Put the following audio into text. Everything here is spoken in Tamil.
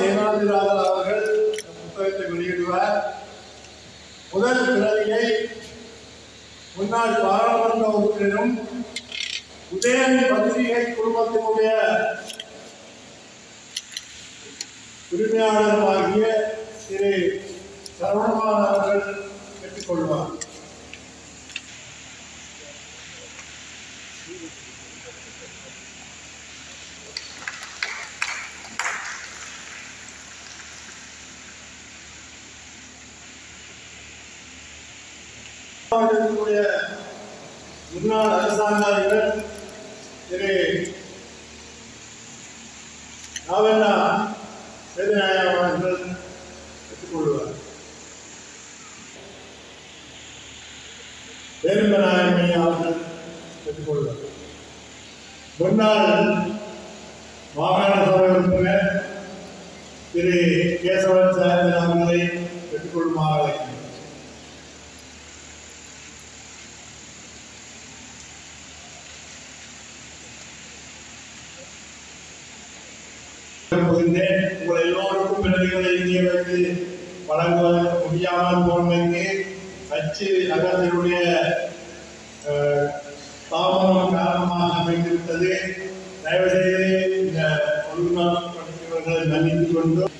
ஏனாதிராஜன் அவர்கள் இந்த புத்தகத்தை வெளியிடுவார் முதல் பிரதியை முன்னாள் பாராளுமன்ற உறுப்பினரும் உதயன் பத்திரிகை குழுமத்தினுடைய உரிமையாளருமாகிய திரு சரவணமான் அவர்கள் பெற்றுக்கொள்வார் மாவட்டத்தினுடைய முன்னாள் அரசாங்க அதிபர் திரு ராவண்ணா சேதுநாயகம் அவர்கள் பெற்றுக்கொள்வார் வேலுமநாயகமணி அவர்கள் பெற்றுக்கொள்வார் முன்னாள் மாகாண சபை உறுப்பினர் திரு கேசவன் சாயந்தன் அவர்களை பெற்றுக்கொள்ளுமாறு அழைக்கிறேன் புரிந்தேன் உங்கள் எல்லோருக்கும் பிரதிகளை இங்கே வைத்து வழங்குவதற்கு முடியாமல் போனதற்கு அச்சு நகரத்தினுடைய அஹ், தாமதம் காரணமாக அமைந்துவிட்டது தயவு செய்து இந்த ஒழுங்காக படித்தவர்களை மன்னித்துக் கொண்டு